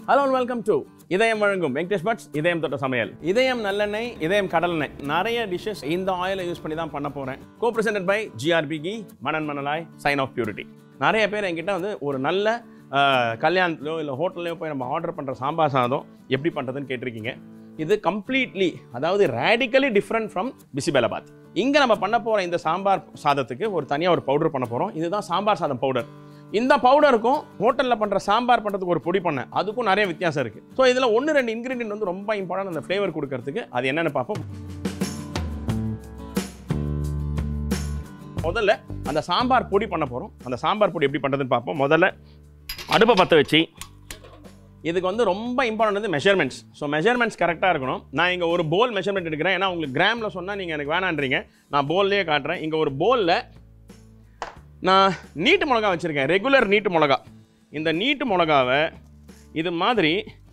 Hello welcome to இதயம் வழங்கும் Venkatesh puts இதயம் தொட்ட சமையல் இதயம் நல்லெண்ணெய் இதயம் கடலெண்ணெய் நிறைய டிஷ்ஷஸ் இந்த ஆயிலை யூஸ் பண்ணி தான் பண்ண போகிறேன் கோ பிரசன்டட் பை ஜிஆர்பி கி மணன் மணலாய் சைன் ஆஃப் பியூரிட்டி நிறைய பேர் என்கிட்ட வந்து ஒரு நல்ல ஆஹ், கல்யாணத்துலையோ இல்லை ஹோட்டல்லையோ போய் நம்ம ஆர்டர் பண்ணுற சாம்பார் சாதம் எப்படி பண்ணுறதுன்னு கேட்டிருக்கீங்க இது கம்ப்ளீட்லி அதாவது ரேடிக்கலி டிஃப்ரெண்ட் ஃப்ரம் பிசிபெலபாத் இங்கே நம்ம பண்ண போகிற இந்த சாம்பார் சாதத்துக்கு ஒரு தனியாக ஒரு பவுடர் பண்ண போகிறோம் இதுதான் சாம்பார் சாதம் பவுடர் இந்த பவுடருக்கும் ஹோட்டலில் பண்ணுற சாம்பார் பண்ணுறதுக்கு ஒரு பொடி பண்ணேன் அதுக்கும் நிறைய வித்தியாசம் இருக்குது ஸோ இதில் ஒன்று ரெண்டு இன்க்ரீடியன்ட் வந்து ரொம்ப இம்பார்ட்டன்ட் அந்த ஃப்ளேவர் கொடுக்கறதுக்கு அது என்னென்னு பார்ப்போம் முதல்ல அந்த சாம்பார் பொடி பண்ண போகிறோம் அந்த சாம்பார் பொடி எப்படி பண்ணுறதுன்னு பார்ப்போம் முதல்ல அடுப்பை பற்ற வச்சு இதுக்கு வந்து ரொம்ப இம்பார்ட்டன்ட் வந்து மெஷர்மெண்ட்ஸ் ஸோ மெஷர்மெண்ட்ஸ் கரெக்டாக இருக்கணும் நான் இங்கே ஒரு போல் மெஷர்மெண்ட் எடுக்கிறேன் ஏன்னா உங்களுக்கு கிராமில் சொன்னால் நீங்கள் எனக்கு வேணான்றீங்க நான் போல்லையே காட்டுறேன் இங்கே ஒரு போலில் நான் நீட்டு மிளகா வச்சுருக்கேன் ரெகுலர் நீட்டு மிளகா இந்த நீட்டு மிளகாவை இது மாதிரி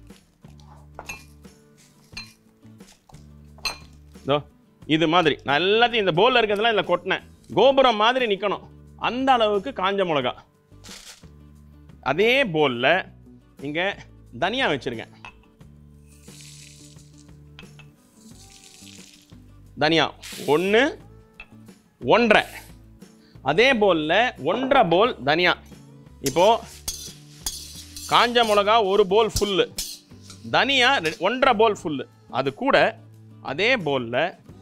இதோ இது மாதிரி நான் எல்லாத்தையும் இந்த போலில் இருக்கிறதெல்லாம் இதில் கொட்டினேன் கோபுரம் மாதிரி நிற்கணும் அந்த அளவுக்கு காஞ்ச மிளகா அதே போலில் இங்கே தனியா வச்சுருக்கேன் தனியா ஒன்று ஒன்றரை அதே போலில் ஒன்றரை போல் தனியா இப்போது காஞ்ச மிளகா ஒரு போல் ஃபுல்லு தனியா ரெ- ஒன்றரை போல் ஃபுல்லு அது கூட அதே போலில்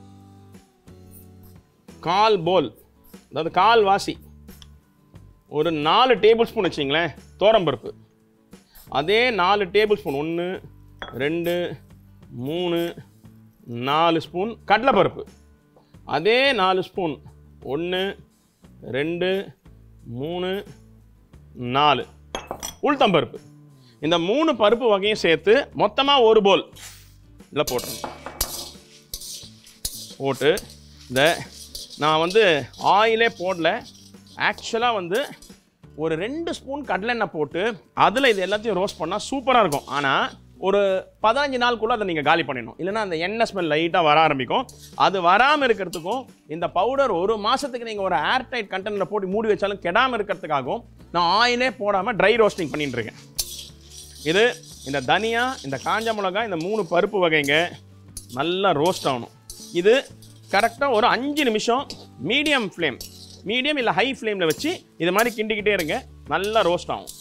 கால் போல் அதாவது கால் வாசி ஒரு நாலு டேபிள் ஸ்பூன் வச்சிங்களேன் தோரம்பருப்பு அதே நாலு டேபிள் ஸ்பூன் ஒன்று ரெண்டு மூணு நாலு ஸ்பூன் கடலைப்பருப்பு அதே நாலு ஸ்பூன் ஒன்று ரெண்டு மூணு நாலு உளுத்தம்பருப்பு இந்த மூணு பருப்பு வகையும் சேர்த்து மொத்தமாக ஒரு போல் இதில் போட்டுருங்க போட்டு இந்த நான் வந்து ஆயிலே போடல ஆக்சுவலாக வந்து ஒரு ரெண்டு ஸ்பூன் கடலெண்ணெய் போட்டு அதில் இது எல்லாத்தையும் ரோஸ்ட் பண்ணால் சூப்பராக இருக்கும் ஆனால் ஒரு பதினஞ்சு நாளுக்குள்ளே அதை நீங்கள் காலி பண்ணிடணும் இல்லைன்னா அந்த எண்ணெய் ஸ்மெல் லைட்டாக வர ஆரம்பிக்கும் அது வராமல் இருக்கிறதுக்கும் இந்த பவுடர் ஒரு மாதத்துக்கு நீங்கள் ஒரு ஏர்டைட் கண்டெய்னரில் போட்டு மூடி வச்சாலும் கெடாமல் இருக்கிறதுக்காகவும் நான் ஆயிலே போடாமல் ட்ரை ரோஸ்டிங் பண்ணிட்டு இருக்கேன் இது இந்த தனியா இந்த காஞ்ச மிளகாய் இந்த மூணு பருப்பு வகைங்க நல்லா ரோஸ்ட் ஆகணும் இது கரெக்டாக ஒரு அஞ்சு நிமிஷம் மீடியம் ஃப்ளேம் மீடியம் இல்லை ஹை ஃப்ளேமில் வச்சு இது மாதிரி கிண்டிக்கிட்டே இருங்க நல்லா ரோஸ்ட் ஆகும்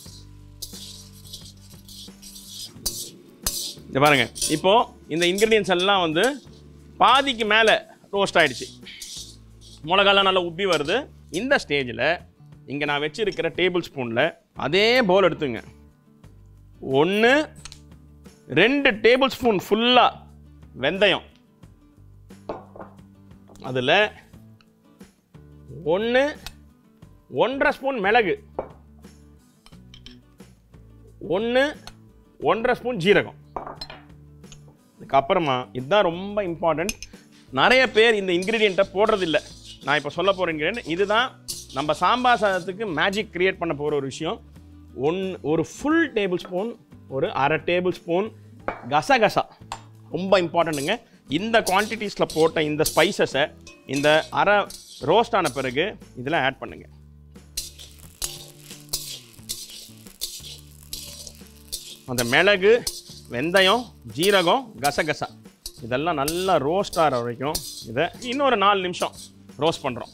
இது பாருங்க இப்போ இந்த இன்க்ரீடியன்ஸ் எல்லாம் வந்து பாதிக்கு மேலே ரோஸ்ட் ஆயிடுச்சு மிளகாலாம் நல்லா உப்பி வருது இந்த ஸ்டேஜில் இங்கே நான் வச்சிருக்கிற டேபிள் ஸ்பூனில் அதே போல் எடுத்துங்க ஒன்று ரெண்டு டேபிள் ஸ்பூன் ஃபுல்லாக வெந்தயம் அதில் ஒன்று ஒன்றரை ஸ்பூன் மிளகு ஒன்று ஒன்றரை ஸ்பூன் ஜீரகம் அதுக்கப்புறமா இதுதான் ரொம்ப இம்பார்ட்டண்ட் நிறைய பேர் இந்த இன்க்ரீடியண்ட்டை போடுறதில்ல நான் இப்போ சொல்ல போகிற இன்க்ரீடியன்ட் இதுதான் நம்ம சாம்பார் சாதத்துக்கு மேஜிக் கிரியேட் பண்ண போகிற ஒரு விஷயம் ஒன் ஒரு ஃபுல் டேபிள் ஸ்பூன் ஒரு அரை டேபிள் ஸ்பூன் கசகசா ரொம்ப இம்பார்ட்டண்ட்டுங்க இந்த குவான்டிட்டிஸில் போட்ட இந்த ஸ்பைசஸை இந்த அரை ரோஸ்ட் ஆன பிறகு இதில் ஆட் பண்ணுங்க அந்த மிளகு வெந்தயம் ஜீரகம் கசகசா இதெல்லாம் நல்லா ரோஸ்ட் ஆகிற வரைக்கும் இதை இன்னொரு நாலு நிமிஷம் ரோஸ்ட் பண்ணுறோம்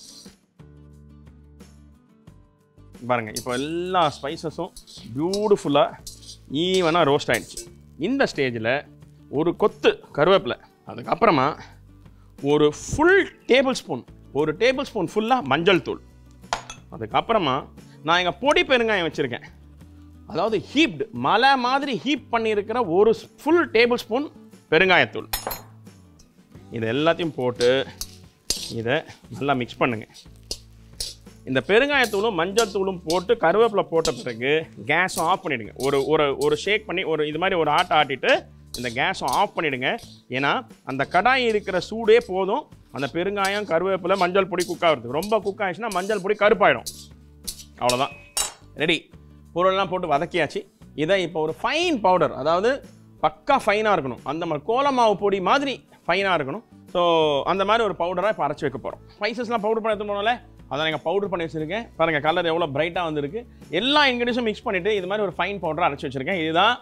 பாருங்க இப்போ எல்லா ஸ்பைசஸும் பியூட்டிஃபுல்லாக ஈவனாக ரோஸ்ட் ஆயிடுச்சு இந்த ஸ்டேஜில் ஒரு கொத்து கருவேப்பிலை அதுக்கப்புறமா ஒரு ஃபுல் டேபிள் ஸ்பூன் ஒரு டேபிள் ஸ்பூன் ஃபுல்லாக மஞ்சள் தூள் அதுக்கப்புறமா நான் எங்கள் பொடி பெருங்காயம் வச்சுருக்கேன் அதாவது ஹீப்டு மலை மாதிரி ஹீப் பண்ணியிருக்கிற ஒரு ஃபுல் டேபிள் ஸ்பூன் பெருங்காயத்தூள் இது எல்லாத்தையும் போட்டு இதை நல்லா மிக்ஸ் பண்ணுங்க இந்த பெருங்காயத்தூளும் மஞ்சள் தூளும் போட்டு கருவேப்பிலை போட்ட பிறகு கேஸும் ஆஃப் பண்ணிடுங்க ஒரு ஒரு ஒரு ஷேக் பண்ணி ஒரு இது மாதிரி ஒரு ஆட்டை ஆட்டிட்டு இந்த கேஸும் ஆஃப் பண்ணிடுங்க ஏன்னா அந்த கடாய் இருக்கிற சூடே போதும் அந்த பெருங்காயம் கருவேப்பிலை மஞ்சள் பொடி குக் ஆகுறது ரொம்ப குக் ஆயிடுச்சுன்னா மஞ்சள் பொடி கருப்பாயிடும் அவ்வளோதான் ரெடி பொருளெல்லாம் போட்டு வதக்கியாச்சு இதை இப்போ ஒரு ஃபைன் பவுடர் அதாவது பக்கா ஃபைனாக இருக்கணும் அந்த மாதிரி கோலமாவு பொடி மாதிரி ஃபைனாக இருக்கணும் ஸோ அந்த மாதிரி ஒரு பவுடராக இப்போ அரைச்சி வைக்க போகிறோம் ஸ்பைசஸ்லாம் பவுடர் பண்ணி எடுத்து போனோம்ல அதை நீங்கள் பவுடர் பண்ணி வச்சுருக்கேன் பாருங்கள் கலர் எவ்வளோ பிரைட்டாக வந்திருக்கு எல்லா இன்க்ரீடியன்ஸும் மிக்ஸ் பண்ணிவிட்டு இது மாதிரி ஒரு ஃபைன் பவுடராக அரைச்சி வச்சுருக்கேன் இதுதான்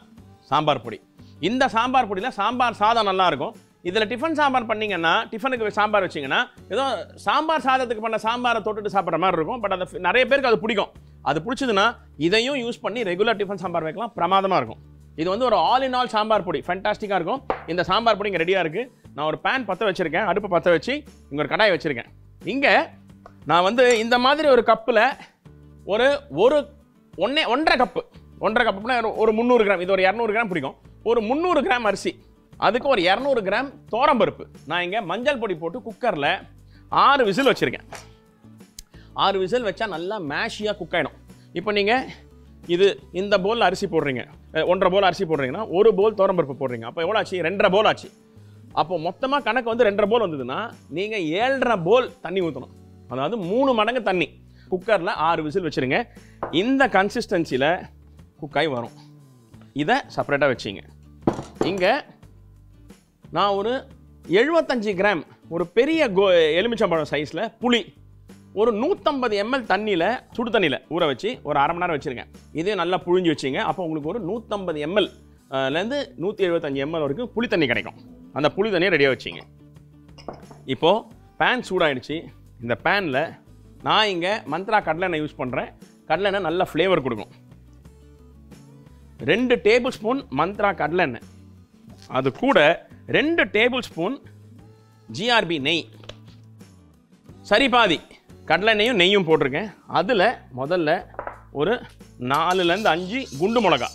சாம்பார் பொடி இந்த சாம்பார் பொடியில் சாம்பார் சாதம் நல்லா இருக்கும் இதில் டிஃபன் சாம்பார் பண்ணீங்கன்னா டிஃபனுக்கு சாம்பார் வச்சீங்கன்னா ஏதோ சாம்பார் சாதத்துக்கு பண்ண சாம்பாரை தொட்டுட்டு சாப்பிட்ற மாதிரி இருக்கும் பட் அது நிறைய பேருக்கு அது பிடிக்கும் அது பிடிச்சதுன்னா இதையும் யூஸ் பண்ணி ரெகுலர் டிஃபன் சாம்பார் வைக்கலாம் பிரமாதமாக இருக்கும் இது வந்து ஒரு ஆல் இன் ஆல் சாம்பார் பொடி ஃபேண்டாஸ்டிக்காக இருக்கும் இந்த சாம்பார் பொடி இங்கே ரெடியாக இருக்குது நான் ஒரு பேன் பற்ற வச்சுருக்கேன் அடுப்பு பற்ற வச்சு இங்கே ஒரு கடாய் வச்சுருக்கேன் இங்கே நான் வந்து இந்த மாதிரி ஒரு கப்பில் ஒரு ஒரு ஒன்றே ஒன்றரை கப்பு ஒன்றரை கப்புனா ஒரு- ஒரு முந்நூறு கிராம் இது ஒரு இரநூறு கிராம் பிடிக்கும் ஒரு முந்நூறு கிராம் அரிசி அதுக்கு ஒரு இரநூறு கிராம் தோரம்பருப்பு நான் இங்கே மஞ்சள் பொடி போட்டு குக்கரில் ஆறு விசில் வச்சுருக்கேன் ஆறு விசில் வச்சா நல்லா மேஷியாக குக் ஆகிடும் இப்போ நீங்கள் இது இந்த போல் அரிசி போடுறீங்க அஹ், ஒன்றரை போல் அரிசி போடுறீங்கன்னா ஒரு போல் தோரம்பருப்பு போடுறீங்க அப்போ எவ்வளோ ஆச்சு ரெண்டரை போல் ஆச்சு அப்போ மொத்தமாக கணக்கு வந்து ரெண்டரை போல் வந்ததுன்னா நீங்கள் ஏழரை போல் தண்ணி ஊற்றணும் அதாவது மூணு மடங்கு தண்ணி குக்கரில் ஆறு விசில் வச்சுருங்க இந்த கன்சிஸ்டன்சியில் குக்காய் வரும் இதை செப்பரேட்டாக வச்சிங்க இங்கே நான் ஒரு எழுபத்தஞ்சு கிராம் ஒரு பெரிய கோ எலுமிச்சம்பழம் சைஸில் புளி ஒரு நூற்றம்பது எம்எல் தண்ணியில் சுடு தண்ணியில் ஊற வச்சு ஒரு அரை மணி நேரம் வச்சுருக்கேன் இதையும் நல்லா புழிஞ்சு வச்சிங்க அப்போ உங்களுக்கு ஒரு நூற்றம்பது எம்எல் லேருந்து நூற்றி எழுபத்தஞ்சு எம்எல் வரைக்கும் புளி தண்ணி கிடைக்கும் அந்த புளி தண்ணியை ரெடியாக வச்சிங்க இப்போது பேன் சூடாயிடுச்சு இந்த பேனில் நான் இங்கே மந்த்ரா கடலெண்ணெய் யூஸ் பண்ணுறேன் கடலெண்ணெய் நல்ல ஃப்ளேவர் கொடுக்கும் ரெண்டு டேபிள் ஸ்பூன் மந்த்ரா கடலெண்ணெய் அது கூட ரெண்டு டேபிள் ஸ்பூன் ஜிஆர்பி நெய் சரி பாதி கடலெண்ணெயும் நெய்யும் போட்டிருக்கேன் அதில் முதல்ல ஒரு நாலுலேருந்து அஞ்சு குண்டு மிளகா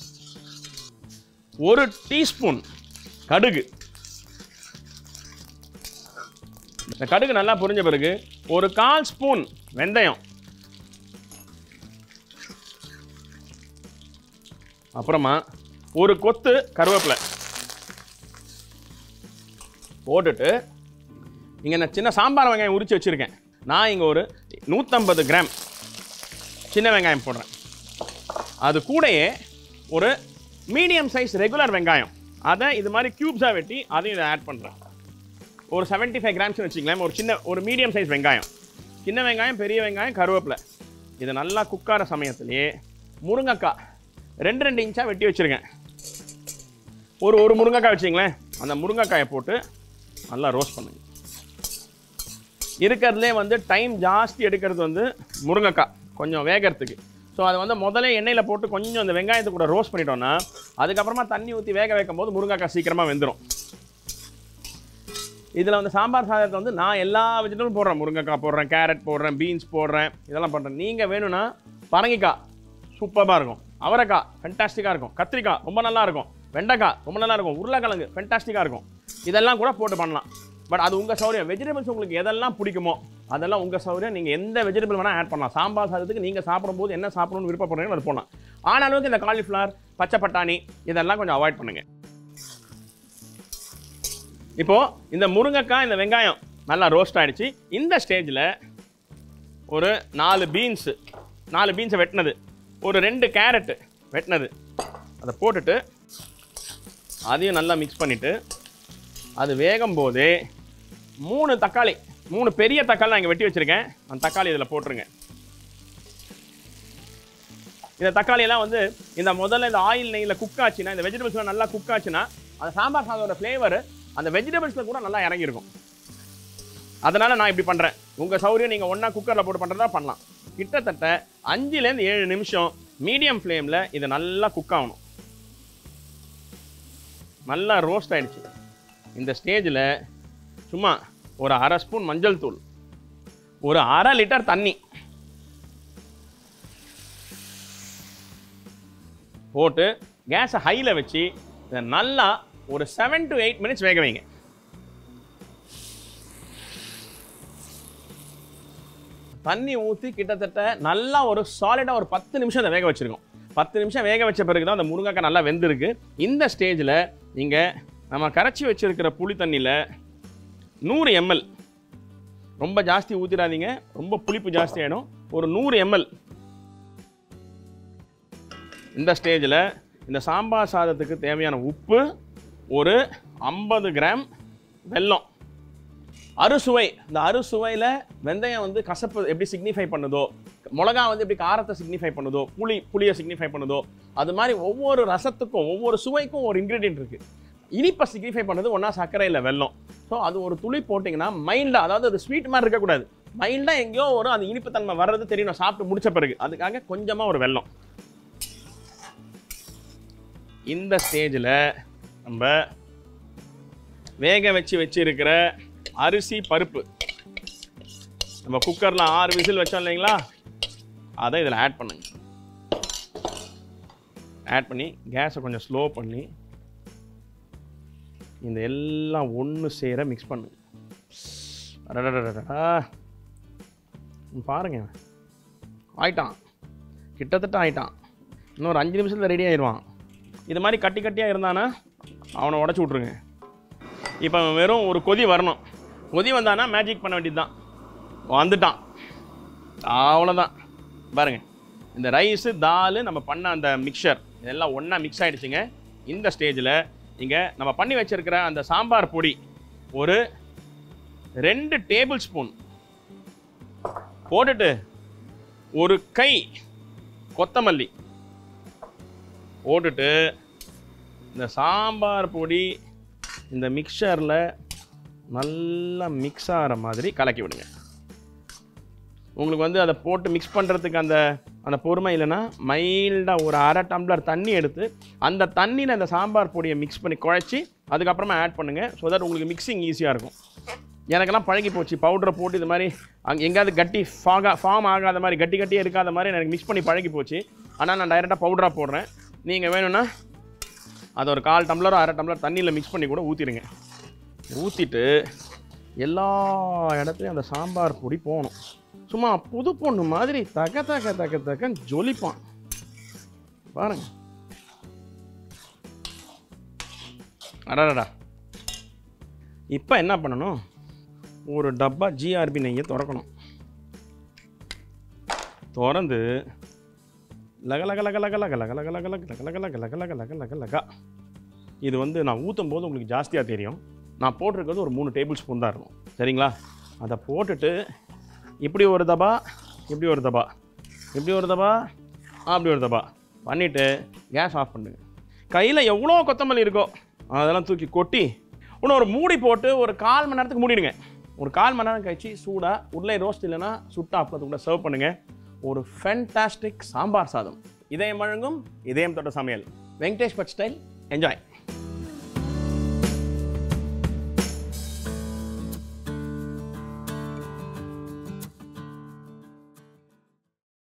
ஒரு டீஸ்பூன் கடுகு இந்த கடுகு நல்லா பொரிஞ்ச பிறகு ஒரு கால் ஸ்பூன் வெந்தயம் அப்புறமா ஒரு கொத்து கருவேப்பிலை போட்டுட்டு இங்கே நான் சின்ன சாம்பார் வெங்காயம் உரிச்சு வச்சுருக்கேன் நான் இங்கே ஒரு நூற்றம்பது கிராம் சின்ன வெங்காயம் போடுறேன் அது கூடயே ஒரு மீடியம் சைஸ் ரெகுலர் வெங்காயம் அதை இது மாதிரி க்யூப்ஸாக வெட்டி அதையும் இதை ஆட் பண்ணுறேன் ஒரு 75 ஃபைவ் கிராம்ஸ் வச்சுக்கலாம் ஒரு சின்ன ஒரு மீடியம் சைஸ் வெங்காயம் சின்ன வெங்காயம் பெரிய வெங்காயம் கருவேப்பிலை இது நல்லா குக்கார சமயத்திலேயே முருங்கைக்காய் ரெண்டு ரெண்டு இன்ச்சாக வெட்டி வச்சுருக்கேன் ஒரு ஒரு முருங்கைக்காய் வச்சிங்களேன் அந்த முருங்கைக்காயை போட்டு நல்லா ரோஸ்ட் பண்ணுங்க இருக்கிறதுலே வந்து டைம் ஜாஸ்தி எடுக்கிறது வந்து முருங்கைக்காய் கொஞ்சம் வேகறதுக்கு ஸோ அதை வந்து முதல்ல எண்ணெயில் போட்டு கொஞ்சம் அந்த வெங்காயத்தை கூட ரோஸ்ட் பண்ணிட்டோம்னா அதுக்கப்புறமா தண்ணி ஊற்றி வேக வைக்கும் போது முருங்கைக்காய் சீக்கிரமாக வெந்துடும் இதில் வந்து சாம்பார் சாதத்தை வந்து நான் எல்லா வெஜிடபிளும் போடுறேன் முருங்கைக்காய் போடுறேன் கேரட் போடுறேன் பீன்ஸ் போடுறேன் இதெல்லாம் பண்ணுறேன் நீங்கள் வேணும்னா பரங்கிக்காய் சூப்பராக இருக்கும் அவரைக்காய் ஃபென்டாஸ்டிக்காக இருக்கும் கத்திரிக்காய் ரொம்ப நல்லா இருக்கும் வெண்டைக்காய் ரொம்ப நல்லா இருக்கும் உருளைக்கிழங்கு ஃபென்டாஸ்டிக்காக இருக்கும் இதெல்லாம் கூட போட்டு பண்ணலாம் பட் அது உங்கள் சௌரியம் வெஜிடபிள்ஸ் உங்களுக்கு எதெல்லாம் பிடிக்குமோ அதெல்லாம் உங்கள் சௌரியம் நீங்கள் எந்த வெஜிடபிள் வேணால் ஆட் பண்ணலாம் சாம்பார் சாதத்துக்கு நீங்கள் சாப்பிடும்போது என்ன சாப்பிடணும்னு விருப்பப்படுறீங்களோ அது போடலாம் ஆன அளவுக்கு இந்த காலிஃப்ளவர் பச்சை பட்டாணி இதெல்லாம் கொஞ்சம் அவாய்ட் பண்ணுங்கள் இப்போ இந்த முருங்கைக்காய் இந்த வெங்காயம் நல்லா ரோஸ்ட் ஆயிடுச்சு இந்த ஸ்டேஜில் ஒரு நாலு பீன்ஸு நாலு பீன்ஸை வெட்டினது ஒரு ரெண்டு கேரட்டு வெட்டினது அதை போட்டுட்டு அதையும் நல்லா மிக்ஸ் பண்ணிவிட்டு அது வேகும் போதே மூணு தக்காளி மூணு பெரிய தக்காளி நான் இங்கே வெட்டி வச்சுருக்கேன் அந்த தக்காளி இதில் போட்டுருங்க இந்த தக்காளி எல்லாம் வந்து இந்த முதல்ல இந்த ஆயில் நெய்யில் குக் ஆச்சுன்னா இந்த வெஜிடபிள்ஸ்லாம் நல்லா குக் ஆச்சுன்னா அந்த சாம்பார் சாதோட ஃப்ளேவர் அந்த வெஜிடபிள்ஸில் கூட நல்லா இறங்கியிருக்கும் அதனால் நான் இப்படி பண்ணுறேன் உங்கள் சௌரியம் நீங்கள் ஒன்றா குக்கரில் போட்டு பண்ணுறதா பண்ணலாம் கிட்டத்தட்ட அஞ்சுலேருந்து ஏழு நிமிஷம் மீடியம் ஃப்ளேமில் இது நல்லா குக் ஆகணும் நல்லா ரோஸ்ட் ஆயிடுச்சு இந்த ஸ்டேஜில் சும்மா ஒரு அரை ஸ்பூன் மஞ்சள் தூள் ஒரு அரை லிட்டர் தண்ணி போட்டு கேஸை ஹையில் வச்சு இதை நல்லா ஒரு செவன் டு எயிட் மினிட்ஸ் வேக வைங்க தண்ணி ஊற்றி கிட்டத்தட்ட நல்லா ஒரு சாலிடாக ஒரு பத்து நிமிஷம் அதை வேக வச்சுருக்கோம் பத்து நிமிஷம் வேக வச்ச பிறகு தான் அந்த முருங்கைக்காய் நல்லா வெந்திருக்கு இந்த ஸ்டேஜில் நீங்கள் நம்ம கரைச்சி வச்சிருக்கிற புளி தண்ணியில் நூறு எம்எல் ரொம்ப ஜாஸ்தி ஊற்றிடாதீங்க ரொம்ப புளிப்பு ஜாஸ்தி ஆகிடும் ஒரு நூறு எம்எல் இந்த ஸ்டேஜில் இந்த சாம்பார் சாதத்துக்கு தேவையான உப்பு ஒரு ஐம்பது கிராம் வெல்லம் அறுசுவை இந்த அறுசுவையில் வெந்தயம் வந்து கசப்பு எப்படி சிக்னிஃபை பண்ணுதோ மிளகா வந்து எப்படி காரத்தை சிக்னிஃபை பண்ணுதோ புளி புளியை சிக்னிஃபை பண்ணுதோ அது மாதிரி ஒவ்வொரு ரசத்துக்கும் ஒவ்வொரு சுவைக்கும் ஒரு இன்க்ரீடியன்ட் இருக்குது இனிப்பை சிக்னிஃபை பண்ணது ஒன்றா சர்க்கரை இல்லை வெல்லம் ஸோ அது ஒரு துளி போட்டிங்கன்னா மைல்டாக அதாவது அது ஸ்வீட் மாதிரி இருக்கக்கூடாது மைல்டாக எங்கேயோ வரும் அந்த இனிப்புத்தன்மை வர்றது தெரியணும் சாப்பிட்டு முடிச்ச பிறகு அதுக்காக கொஞ்சமாக ஒரு வெல்லம் இந்த ஸ்டேஜில் நம்ம வேக வச்சு வச்சிருக்கிற அரிசி பருப்பு நம்ம குக்கரில் ஆறு விசில் வச்சோம் இல்லைங்களா அதை இதில் ஆட் பண்ணுங்க ஆட் பண்ணி கேஸை கொஞ்சம் ஸ்லோ பண்ணி இந்த எல்லாம் ஒன்று சேர மிக்ஸ் பண்ணுங்க அடடடடடா. ம், பாருங்க ஆயிட்டான் கிட்டத்தட்ட ஆயிட்டான் இன்னும் ஒரு அஞ்சு நிமிஷத்தில் ரெடி ஆயிடுவான் இது மாதிரி கட்டி கட்டியாக இருந்தானா அவனை உடச்சி விட்ருங்க இப்போ அவன் வெறும் ஒரு கொதி வரணும் கொதி வந்தானா மேஜிக் பண்ண வேண்டியது தான் வந்துட்டான் அவ்வளோதான் பாருங்க இந்த ரைஸு தால் நம்ம பண்ண அந்த மிக்சர் இதெல்லாம் ஒன்றா மிக்ஸ் ஆகிடுச்சுங்க இந்த ஸ்டேஜில் இங்கே நம்ம பண்ணி வச்சிருக்கிற அந்த சாம்பார் பொடி ஒரு ரெண்டு டேபிள் ஸ்பூன் போட்டுட்டு ஒரு கை கொத்தமல்லி போட்டுட்டு இந்த சாம்பார் பொடி இந்த மிக்சரில் நல்லா மிக்ஸ் ஆகிற மாதிரி கலக்கி விடுங்க உங்களுக்கு வந்து அதை போட்டு மிக்ஸ் பண்ணுறதுக்கு அந்த அந்த பொறுமை இல்லைன்னா மைல்டாக ஒரு அரை டம்ளர் தண்ணி எடுத்து அந்த தண்ணியில் அந்த சாம்பார் பொடியை மிக்ஸ் பண்ணி குழச்சி அதுக்கப்புறமா ஆட் பண்ணுங்கள் ஸோ தட் உங்களுக்கு மிக்சிங் ஈஸியாக இருக்கும் எனக்கெல்லாம் பழகி போச்சு பவுடரை போட்டு இது மாதிரி அங்கே எங்கேயாவது கட்டி ஃபாகா ஃபார்ம் ஆகாத மாதிரி கட்டி கட்டியே இருக்காத மாதிரி எனக்கு மிக்ஸ் பண்ணி பழகி போச்சு ஆனால் நான் டைரெக்டாக பவுடராக போடுறேன் நீங்கள் வேணும்னா அதை ஒரு கால் டம்ளரோ அரை டம்ளர் தண்ணியில் மிக்ஸ் பண்ணி கூட ஊற்றிடுங்க ஊற்றிட்டு எல்லா இடத்துலையும் அந்த சாம்பார் பொடி போகணும் சும்மா புது பொண்ணு மாதிரி தக தக தக தகன்னு ஜொலிப்பான் பாருங்க அடடா இப்போ என்ன பண்ணணும் ஒரு டப்பா ஜிஆர்பி நெய்யை திறக்கணும் திறந்து லக லக லக லக லக லக லக லக லக லக லக லக லக லக லக லக இது வந்து நான் ஊற்றும் போது உங்களுக்கு ஜாஸ்தியாக தெரியும் நான் போட்டிருக்கிறது ஒரு மூணு டேபிள் ஸ்பூன் தான் இருக்கும் சரிங்களா அதை போட்டுட்டு இப்படி ஒரு தபா இப்படி ஒரு தபா இப்படி ஒரு தபா அப்படி ஒரு தபா பண்ணிவிட்டு கேஸ் ஆஃப் பண்ணுங்க கையில் எவ்வளோ கொத்தமல்லி இருக்கோ அதெல்லாம் தூக்கி கொட்டி இன்னும் ஒரு மூடி போட்டு ஒரு கால் மணி நேரத்துக்கு மூடிடுங்க ஒரு கால் மணி நேரம் கழிச்சு சூடாக உருளை ரோஸ்ட் இல்லைன்னா சுட்டா அப்பளத்து கூட சர்வ் பண்ணுங்கள் ஒரு ஃபென்டாஸ்டிக் சாம்பார் சாதம் இதயம் வழங்கும் இதயம் தொட்ட சமையல் வெங்கடேஷ் பட் ஸ்டைல் என்ஜாய்